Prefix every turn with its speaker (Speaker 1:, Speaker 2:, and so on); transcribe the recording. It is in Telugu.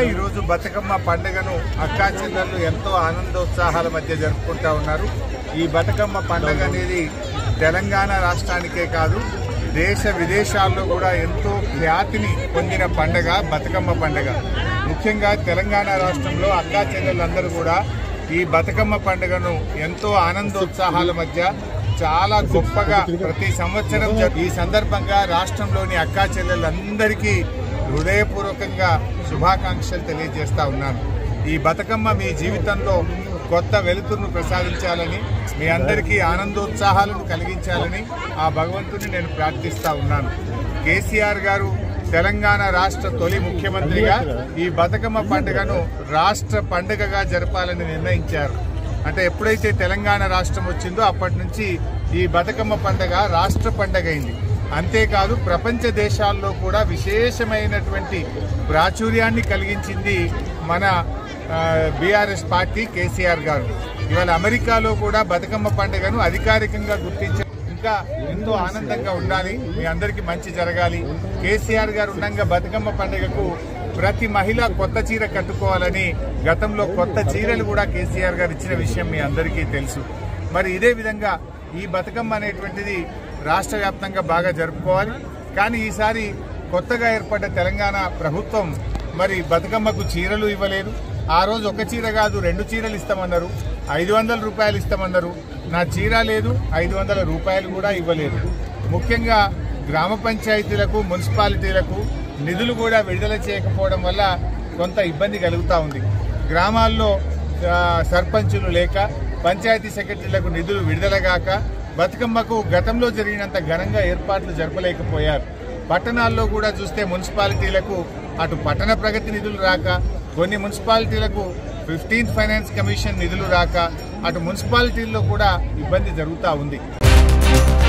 Speaker 1: ఈరోజు బతుకమ్మ పండుగను అక్కా చెల్లెళ్ళు ఎంతో ఆనందోత్సాహాల మధ్య జరుపుకుంటా ఉన్నారు ఈ బతుకమ్మ పండుగ అనేది తెలంగాణ రాష్ట్రానికే కాదు దేశ విదేశాల్లో కూడా ఎంతో ఖ్యాతిని పొందిన పండుగ బతుకమ్మ పండుగ ముఖ్యంగా తెలంగాణ రాష్ట్రంలో అక్కా చెల్లెళ్ళందరూ కూడా ఈ బతుకమ్మ పండుగను ఎంతో ఆనందోత్సాహాల మధ్య చాలా గొప్పగా ప్రతి సంవత్సరం జరు- ఈ సందర్భంగా రాష్ట్రంలోని అక్కా చెల్లెళ్ళందరికీ హృదయపూర్వకంగా శుభాకాంక్షలు తెలియజేస్తా ఉన్నాను ఈ బతుకమ్మ మీ జీవితంలో కొత్త వెలుతురును ప్రసాదించాలని మీ అందరికీ ఆనందోత్సాహాలను కలిగించాలని ఆ భగవంతుని నేను ప్రార్థిస్తా ఉన్నాను కేసీఆర్ గారు తెలంగాణ రాష్ట్ర తొలి ముఖ్యమంత్రిగా ఈ బతుకమ్మ పండుగను రాష్ట్ర పండుగగా జరపాలని నిర్ణయించారు అంటే ఎప్పుడైతే తెలంగాణ రాష్ట్రం వచ్చిందో అప్పటి నుంచి ఈ బతుకమ్మ పండుగ రాష్ట్ర పండుగ అయింది అంతేకాదు ప్రపంచ దేశాల్లో కూడా విశేషమైనటువంటి ప్రాచుర్యాన్ని కలిగించింది మన బీఆర్ఎస్ పార్టీ కేసీఆర్ గారు ఇవాళ అమెరికాలో కూడా బతుకమ్మ పండుగను అధికారికంగా గుర్తించారు ఇంకా ఎంతో ఆనందంగా ఉండాలి మీ అందరికీ మంచి జరగాలి కేసీఆర్ గారు ఉండగా బతుకమ్మ పండుగకు ప్రతి మహిళ కొత్త చీర కట్టుకోవాలని గతంలో కొత్త చీరలు కూడా కేసీఆర్ గారు ఇచ్చిన విషయం మీ అందరికీ తెలుసు మరి ఇదే విధంగా ఈ బతుకమ్మ అనేటువంటిది రాష్ట్ర వ్యాప్తంగా బాగా జరుపుకోవాలి కానీ ఈసారి కొత్తగా ఏర్పడ్డ తెలంగాణ ప్రభుత్వం మరి బతుకమ్మకు చీరలు ఇవ్వలేదు ఆ రోజు ఒక చీర కాదు రెండు చీరలు ఇస్తామన్నారు ఐదు వందల రూపాయలు ఇస్తామన్నారు నా చీర లేదు ఐదు వందల రూపాయలు కూడా ఇవ్వలేదు ముఖ్యంగా గ్రామ పంచాయతీలకు మున్సిపాలిటీలకు నిధులు కూడా విడుదల చేయకపోవడం వల్ల కొంత ఇబ్బంది కలుగుతూ ఉంది గ్రామాల్లో ఆ, సర్పంచులు లేక పంచాయతీ సెక్రటరీలకు నిధులు విడుదల గాక బతుకమ్మకు గతంలో జరిగినంత ఘనంగా ఏర్పాట్లు జరపలేకపోయారు పట్టణాల్లో కూడా చూస్తే మున్సిపాలిటీలకు అటు పట్టణ ప్రగతి నిధులు రాక కొన్ని మున్సిపాలిటీలకు ఫిఫ్టీన్త్ ఫైనాన్స్ కమిషన్ నిధులు రాక అటు మున్సిపాలిటీల్లో కూడా ఇబ్బంది జరుగుతూ ఉంది